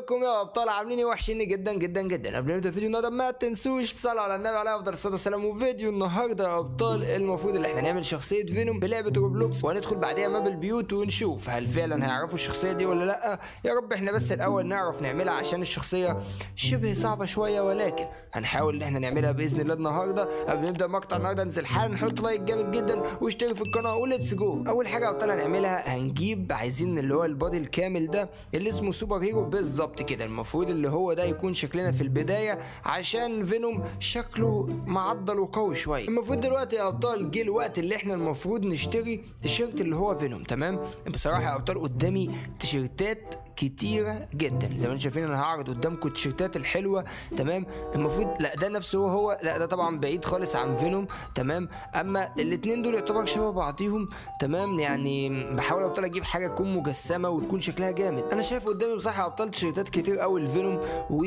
ازيكم يا ابطال عاملين ايه وحشيني جدا جدا جدا قبل ما نبدا الفيديو النهارده ما تنسوش تصلوا على النبي عليه افضل الصلاه والسلام وفيديو النهارده يا ابطال المفروض ان احنا نعمل شخصيه فينوم بلعبه روبلوكس وهندخل بعديها ماب البيوت ونشوف هل فعلا هيعرفوا الشخصيه دي ولا لا يا رب احنا بس الاول نعرف نعملها عشان الشخصيه شبه صعبه شويه ولكن هنحاول ان احنا نعملها باذن الله النهارده قبل ما نبدا مقطع النهارده انزل حالا نحط لايك جامد جدا واشترك في القناه وليتس جو اول حاجه يا ابطال هنعملها هنجيب عايزين اللي هو البادي الكامل ده اللي اسمه سوبر هيرو بالظبط كده المفروض اللي هو ده يكون شكلنا في البدايه عشان فينوم شكله معضل وقوي شويه المفروض دلوقتي يا ابطال جه الوقت اللي احنا المفروض نشتري تيشيرت اللي هو فينوم تمام بصراحه يا ابطال قدامي تيشيرتات كتيرة جدا زي ما انتم شايفين انا هعرض قدامكم التيشيرتات الحلوة تمام المفروض لا ده نفسه هو هو لا ده طبعا بعيد خالص عن فينوم تمام اما الاتنين دول يعتبر شبه بعضيهم تمام يعني بحاول ابطال اجيب حاجة تكون مجسمة وتكون شكلها جامد انا شايف قدامي بصراحة يا ابطال تيشيرتات كتير قوي لفينوم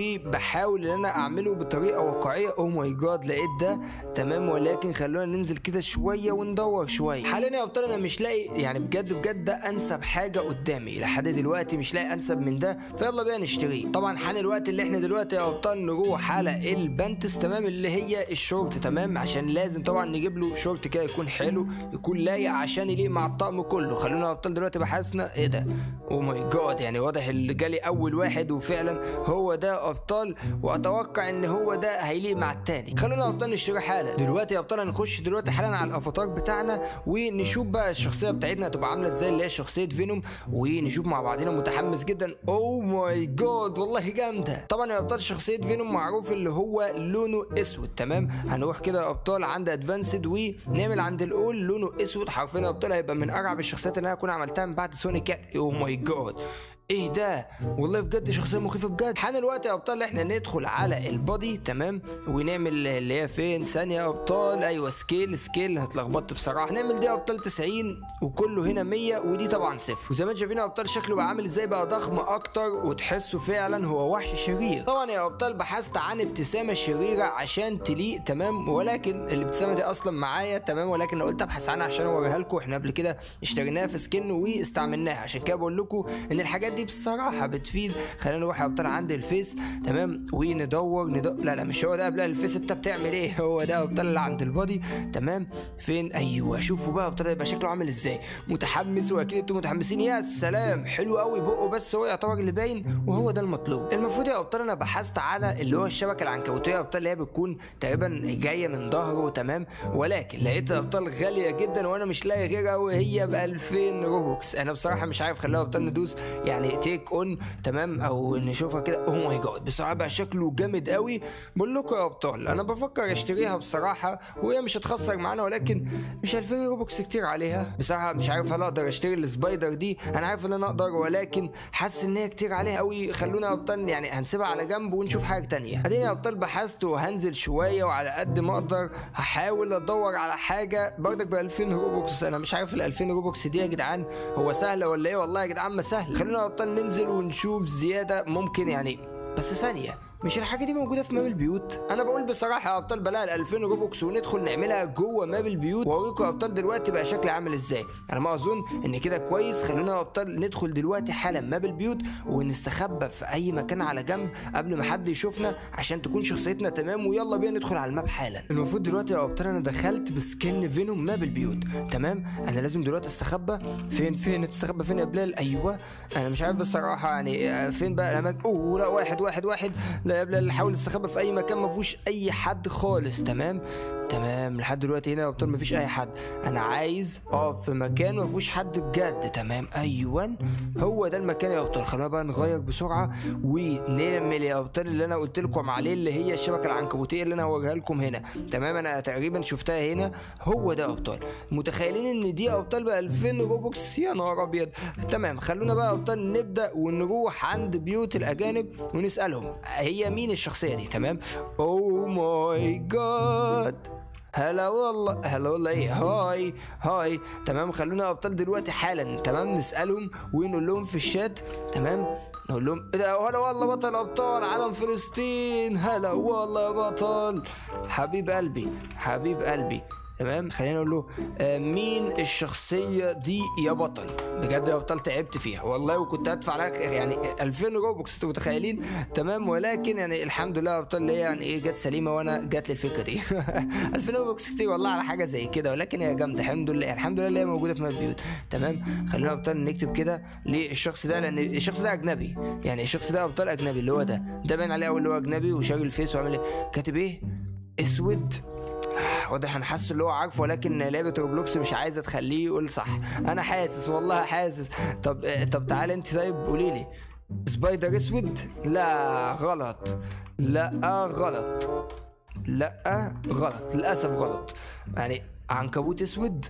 وبحاول ان انا اعمله بطريقة واقعية او ماي جاد لقيت ده تمام ولكن خلونا ننزل كده شوية وندور شوية حاليا يا ابطال انا مش لاقي يعني بجد بجد ده انسب حاجة قدامي لحد دلوقتي مش لاقي انسب من ده فيلا بينا نشتريه طبعا حان الوقت اللي احنا دلوقتي يا ابطال نروح على البنتس تمام اللي هي الشورت تمام عشان لازم طبعا نجيب له شورت كده يكون حلو يكون لايق عشان يليق مع الطقم كله خلونا يا ابطال دلوقتي بحثنا ايه ده او ماي جاد يعني واضح اللي جالي اول واحد وفعلا هو ده يا ابطال واتوقع ان هو ده هيليق مع التاني خلونا يا ابطال نشتري حالا دلوقتي يا ابطال هنخش دلوقتي حالا على الافاتار بتاعنا ونشوف بقى الشخصيه بتاعتنا هتبقى عامله ازاي اللي هي شخصيه فينوم ونشوف مع بعضنا متحمس جدا اوه ماي جاد والله جامده طبعا يا ابطال شخصيه فينوم معروف اللي هو لونه اسود تمام هنروح كده يا ابطال عند ادفانسد ونعمل عند الاول لونه اسود حرفيا يا ابطال هيبقى من ارعب الشخصيات اللي انا اكون عملتها من بعد سونيك اوه ماي جاد ايه ده والله بجد شخصيه مخيفه بجد حان الوقت يا ابطال احنا ندخل على البادي تمام ونعمل اللي هي فين ثانيه يا ابطال ايوه سكيل سكيل اتلخبطت بصراحه نعمل دي يا ابطال 90 وكله هنا 100 ودي طبعا صفر وزي ما انتم شايفين يا ابطال شكله بقى عامل ازاي بقى ضخم اكتر وتحسه فعلا هو وحش شرير طبعا يا ابطال بحثت عن ابتسامه شريره عشان تليق تمام ولكن الابتسامه دي اصلا معايا تمام ولكن انا قلت ابحث عنها عشان اوريها لكم احنا قبل كده اشتريناها في سكن واستعملناها عشان كده بقول لكم ان الحاجات دي بصراحه بتفيد خلينا نروح يا ابطال عند الفيس تمام وندور ندور لا لا مش هو ده قبل الفيس انت بتعمل ايه هو ده يا ابطال اللي عند البادي تمام فين ايوه شوفوا بقى يا ابطال يبقى شكله عامل ازاي متحمس واكيد انتوا متحمسين يا سلام حلو قوي بقه بس هو يعتبر اللي باين وهو ده المطلوب المفروض يا ابطال انا بحثت على اللي هو الشبكه العنكبوتيه يا ابطال اللي هي بتكون تقريبا جايه من ظهره تمام ولكن لقيت يا ابطال غاليه جدا وانا مش لاقي غيرها وهي ب 2000 روبوكس انا بصراحه مش عارف خليها ابطال ندوس يعني تيك اون تمام او نشوفها كده اوه ماي جاد بصراحه بقى شكله جامد قوي بقول لكم يا ابطال انا بفكر اشتريها بصراحه وهي مش هتخسر معانا ولكن مش 2000 روبوكس كتير عليها بصراحه مش عارف هل اقدر اشتري السبايدر دي انا عارف ان انا اقدر ولكن حاسس ان هي كتير عليها قوي خلونا يا ابطال يعني هنسيبها على جنب ونشوف حاجه تانية اديني يا ابطال بحثت وهنزل شويه وعلى قد ما اقدر هحاول ادور على حاجه برضك ب 2000 روبوكس انا مش عارف ال 2000 روبوكس دي يا جدعان هو سهله ولا ايه والله يا جدعان ما سهل خلونا يا ابطال ننزل ونشوف زياده ممكن يعني بس ثانيه مش الحاجه دي موجوده في ماب البيوت انا بقول بصراحه يا ابطال بلاقي ال 2000 روبوكس وندخل نعملها جوه ماب البيوت واوريكم يا ابطال دلوقتي بقى شكل عامل ازاي انا ما اظن ان كده كويس خلونا يا ابطال ندخل دلوقتي حالا ماب البيوت ونستخبى في اي مكان على جنب قبل ما حد يشوفنا عشان تكون شخصيتنا تمام ويلا بينا ندخل على الماب حالا المفروض دلوقتي يا ابطال انا دخلت بسكن فينوم ماب البيوت تمام انا لازم دلوقتي استخبى فين فين تستخبى فين يا بلال ايوه انا مش عارف بصراحه يعني فين بقى الاماكن اوه لا واحد واحد واحد لا يا بلال حاول تستخبى في اي مكان ما فيهوش اي حد خالص تمام تمام لحد دلوقتي هنا يا ابطال مفيش اي حد انا عايز اقف في مكان ما فيهوش حد بجد تمام ايوه هو ده المكان يا ابطال خلينا بقى نغير بسرعه ونعمل يا ابطال اللي انا قلت لكم عليه اللي هي الشبكه العنكبوتيه اللي انا هوريها لكم هنا تمام انا تقريبا شفتها هنا هو ده يا ابطال متخيلين ان دي يا ابطال ب 2000 روبوكس يا نهار ابيض تمام خلونا بقى يا ابطال نبدا ونروح عند بيوت الاجانب ونسالهم هي مين الشخصيه دي تمام اوه ماي جاد هلا والله هلا والله ايه هاي هاي تمام خلونا يا ابطال دلوقتي حالا تمام نسالهم ونقول لهم في الشات تمام نقول لهم ايه ده هلا والله بطل ابطال علم فلسطين هلا والله يا بطل حبيب قلبي حبيب قلبي تمام خلينا نقول له آه مين الشخصيه دي يا بطل بجد يا بطل تعبت فيها والله وكنت هدفع لك يعني 2000 روبوكس انتوا متخيلين تمام ولكن يعني الحمد لله يا بطل اللي هي يعني ايه جت سليمه وانا جات لي الفكره دي 2000 روبوكس كتير والله على حاجه زي كده ولكن هي جامده الحمد لله الحمد لله اللي هي موجوده في ماب بيوت تمام خلينا يا ابطال نكتب كده للشخص ده لان الشخص ده اجنبي يعني الشخص ده ابطال اجنبي اللي هو ده ده باين عليه اول اللي هو اجنبي وشاغل الفيس وعامل ايه كاتب ايه اسود واضح انا حاسس اللي هو عارفه ولكن لعبه روبلوكس مش عايزه تخليه يقول صح انا حاسس والله حاسس طب طب تعالى انت طيب قولي لي سبايدر اسود لا غلط لا غلط لا غلط للاسف غلط يعني عنكبوت اسود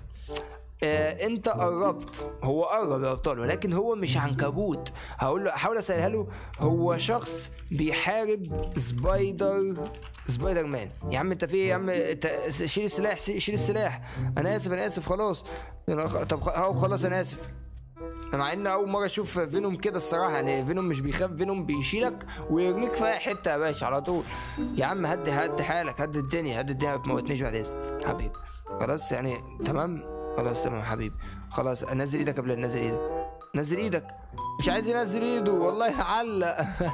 آه انت قربت هو قرب يا ابطال ولكن هو مش عنكبوت هقول له احاول اسالها له هو شخص بيحارب سبايدر سبايدر مان يا عم انت في ايه يا عم انت شيل السلاح شيل السلاح انا اسف انا اسف خلاص طب اهو خلاص انا اسف مع ان اول مره اشوف فينوم كده الصراحه يعني فينوم مش بيخاف فينوم بيشيلك ويرميك في اي حته يا باشا على طول يا عم هدي هدي حالك هدي الدنيا هدي الدنيا ما تموتنيش بعد اذنك حبيبي خلاص يعني تمام خلاص تمام حبيبي خلاص نزل ايدك قبل نزل ايدك نزل ايدك مش عايز ينزل ايده والله علق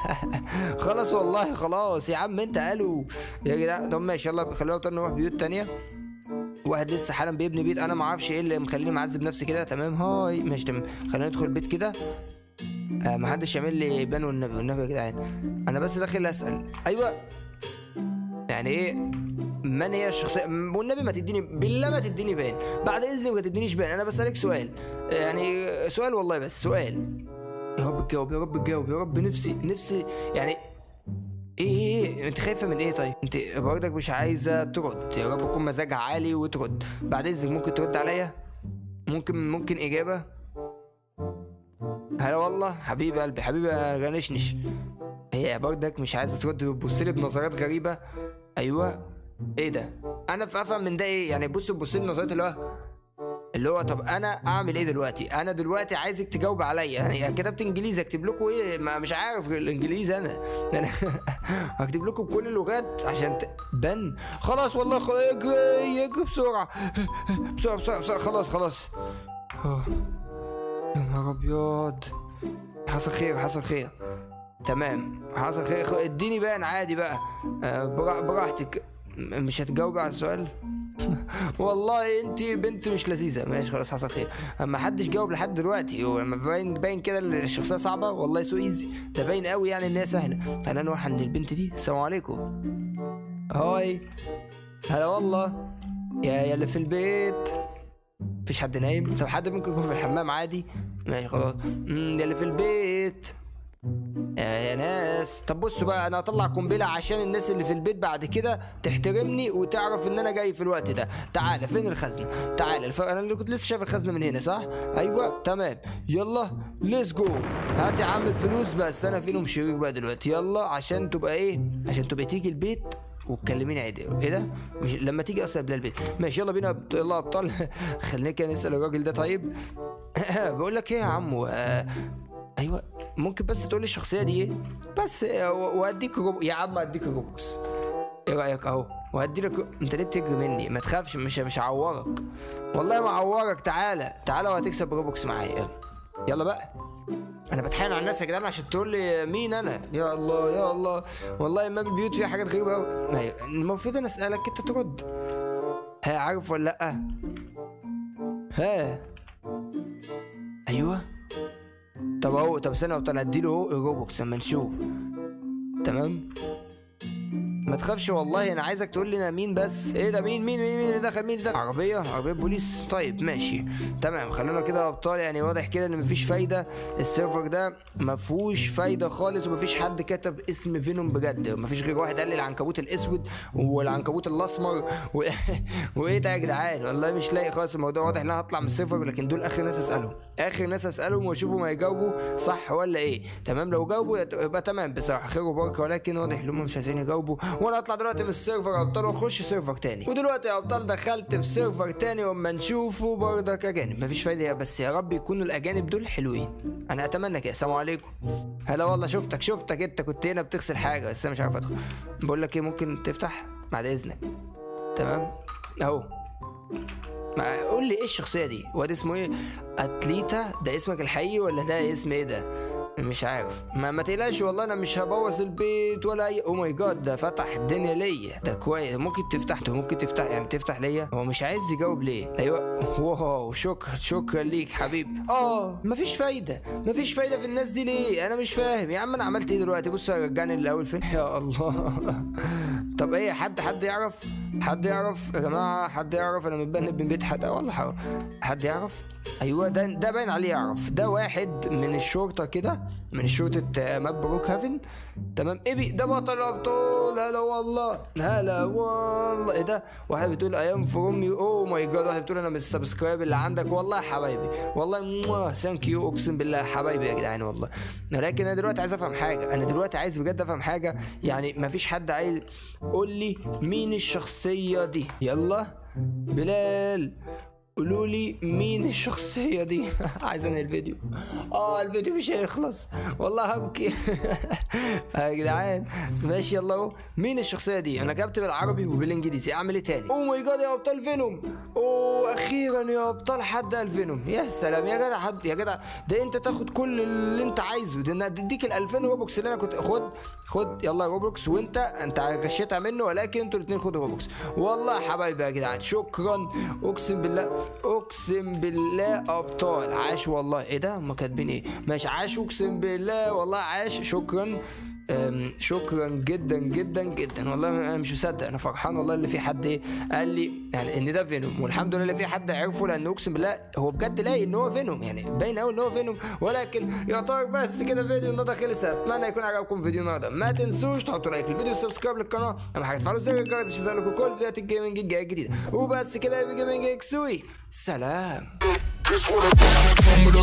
خلاص والله خلاص يا عم انت قالوا يا جدعان طب ماشي يلا خلينا نروح بيوت تانية واحد لسه حالا بيبني بيت انا ما اعرفش ايه اللي مخليني معذب نفسي كده تمام هاي ماشي تمام خلينا ندخل البيت كده آه ما حدش يعمل لي بان والنبي والنبي يا جدعان انا بس داخل اسال ايوه يعني ايه من هي الشخصيه والنبي ما تديني بالله ما تديني بان بعد اذنك ما تدينيش بان انا بسالك سؤال يعني سؤال والله بس سؤال يا رب تجاوب يا رب تجاوب يا رب نفسي نفسي يعني ايه ايه انت خايفه من ايه طيب انت برضك مش عايزه ترد يا رب يكون مزاجها عالي وترد بعد اذنك ممكن ترد عليا ممكن ممكن اجابه هلا والله حبيب قلبي حبيبي غنشنش هي برضك مش عايزه ترد بتبص لي بنظرات غريبه ايوه ايه ده انا افهم من ده ايه يعني بص بص لي بنظرات اللي هو اللي هو طب انا اعمل ايه دلوقتي انا دلوقتي عايزك تجاوب عليا يعني كتبت انجليزي اكتب لكم ايه ما مش عارف الانجليزي انا انا هكتب لكم كل اللغات عشان تبان خلاص والله خلاص اجري اجري بسرعه بسرعه بسرعه بسرعه خلاص خلاص يا نهار ابيض حصل خير حصل خير تمام حصل خير اديني بان عادي بقى آه، براحتك مش هتجاوب على السؤال والله انت بنت مش لذيذه ماشي خلاص حصل خير ما حدش جاوب لحد دلوقتي ولما باين باين كده الشخصيه صعبه والله سو ايزي ده باين قوي يعني ان هي سهله تعالى نروح عند البنت دي السلام عليكم هاي هلا والله يا يا اللي في البيت مفيش حد نايم طب حد ممكن يكون في الحمام عادي ماشي خلاص يا اللي في البيت يا ناس طب بصوا بقى انا هطلع قنبله عشان الناس اللي في البيت بعد كده تحترمني وتعرف ان انا جاي في الوقت ده تعالى فين الخزنه تعالى الف... انا اللي كنت لسه شايف الخزنه من هنا صح ايوه تمام يلا ليتس جو هات يا عم الفلوس بس انا فيهم شريك بقى دلوقتي يلا عشان تبقى ايه عشان تبقى تيجي البيت وتكلميني عادي ايه ده مش لما تيجي اصلا قبل البيت ماشي يلا بينا يلا ابطال خلينا كده نسال الراجل ده طيب بقول لك ايه يا عمو آه ايوه ممكن بس تقول لي الشخصيه دي ايه بس واديك روب... يا عم اديك روبوكس ايه رايك اهو وهدي لك انت ليه بتجري مني ما تخافش مش مش هعورك والله ما هعورك تعالى تعالى وهتكسب روبوكس معايا يلا يلا بقى انا بتحايل على الناس يا جدعان عشان تقول لي مين انا يا الله يا الله والله ما البيوت فيها حاجات غريبه قوي ما المفروض انا اسالك انت ترد ها عارف ولا لا ها ايوه طب اهو طب استنى طب اديله اهو الروبوكس اما نشوف تمام ما تخافش والله انا عايزك تقول لي انا مين بس ايه ده مين مين مين مين اللي دخل مين اللي دخل عربيه عربيه بوليس طيب ماشي تمام خلونا كده يا ابطال يعني واضح كده ان مفيش فايده السيرفر ده مفهوش فايده خالص ومفيش حد كتب اسم فينوم بجد مفيش غير واحد قال لي العنكبوت الاسود والعنكبوت الاسمر و... وايه ده يا جدعان والله مش لاقي خالص الموضوع واضح ان انا هطلع من السيرفر لكن دول اخر ناس اسالهم اخر ناس اسالهم واشوفهم هيجاوبوا صح ولا ايه تمام لو جاوبوا يبقى تمام بصراحه خير وبركه ولكن واضح ان هم مش عايزين يجاوبوا وانا اطلع دلوقتي من السيرفر يا ابطال واخش سيرفر تاني ودلوقتي يا ابطال دخلت في سيرفر تاني واما نشوفه برضك اجانب مفيش فايده بس يا رب يكونوا الاجانب دول حلوين انا اتمنى كده السلام عليكم هلا والله شفتك شفتك انت كنت هنا بتغسل حاجه بس انا مش عارف ادخل بقول لك ايه ممكن تفتح بعد اذنك تمام اهو ما قول لي ايه الشخصيه دي واد اسمه ايه اتليتا ده اسمك الحقيقي ولا ده اسم ايه ده مش عارف ما ما تقلقش والله انا مش هبوظ البيت ولا اي او ماي جاد ده فتح الدنيا ليا ده كويس ممكن تفتح ممكن تفتح يعني تفتح ليا هو مش عايز يجاوب ليه ايوه واو شكرا شكرا ليك حبيبي اه مفيش فايده مفيش فايده في الناس دي ليه انا مش فاهم يا عم انا عملت ايه دلوقتي بص رجعني الاول فين يا الله طب ايه حد حد يعرف حد يعرف يا جماعه حد يعرف انا متبنب من بيت حد ولا حاجه حد يعرف ايوه ده ده باين عليه يعرف ده واحد من الشرطه كده من شرطه ماب بروك هافن تمام ايه ده بطل الابطال هلا والله هلا والله ايه ده واحد بتقول ايام فروم يو او ماي جاد واحد بتقول انا من السبسكرايب اللي عندك والله يا حبايبي والله ثانك يو اقسم بالله حبايبي يا جدعان والله ولكن انا دلوقتي عايز افهم حاجه انا دلوقتي عايز بجد افهم حاجه يعني مفيش حد عايز قول لي مين الشخصيه دي يلا بلال قولوا لي مين الشخصية دي عايز انهي الفيديو اه الفيديو مش هيخلص والله هبكي يا جدعان ماشي يلا اهو مين الشخصية دي انا كتبت بالعربي وبالانجليزي اعمل ايه تاني اوه ماي جاد يا ابطال فينوم اوه اخيرا يا ابطال حد قال فينوم يا سلام يا جدع حد يا جدع ده انت تاخد كل اللي انت عايزه ده انا اديك ال 2000 روبوكس اللي انا كنت خد خد يلا روبوكس وانت انت غشيتها منه ولكن انتوا الاثنين خدوا روبوكس والله يا حبايبي يا جدعان شكرا اقسم بالله اقسم بالله ابطال عاش والله ايه ده هم كاتبين ايه ماشي عاش اقسم بالله والله عاش شكرا أم، شكرا جدا جدا جدا والله انا مش مصدق انا فرحان والله اللي في حد ايه قال لي يعني ان ده فينوم والحمد لله في حد عرفه لان اقسم بالله هو بجد لاقي ان هو فينوم يعني باين قوي ان هو فينوم ولكن يعتبر بس كده فيديو النهارده خلص اتمنى يكون عجبكم فيديو النهارده ما تنسوش تحطوا لايك للفيديو وسبسكرايب للقناه اهم حاجه تفعلوا زر الجرس عشان يظهر لكم كل فيديوهات الجيمنج الجايه الجديده وبس كده يا جيمنج اكسوي سلام This what I'm